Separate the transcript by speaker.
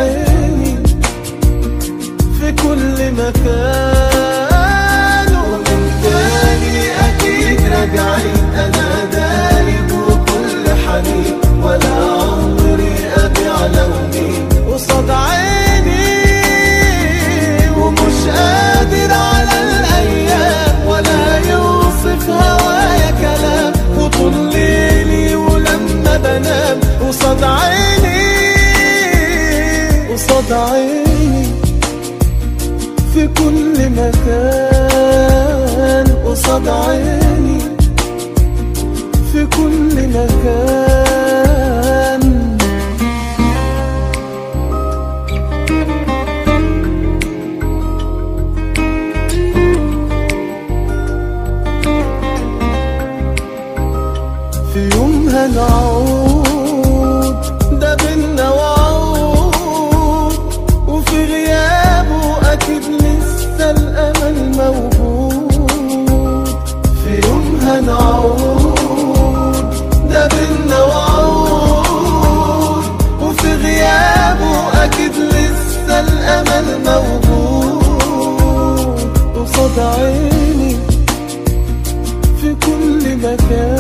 Speaker 1: عيني في كل مكان ومن تاني أكيد راجعين أنا دايب وكل حنين ولا عمري أبيع لوني قصاد عيني ومش قادر على الأيام ولا يوصف هوايا كلام وطول ليلي ولما بنام قصاد عيني قصاد عيني في كل مكان قصاد عيني في كل مكان في يوم هنعود ده بينا وعود وفي غيابه أكيد لسه الأمل موجود في يوم هنعود ده بينا وعود وفي غيابه أكيد لسه الأمل موجود قصاد عيني في كل مكان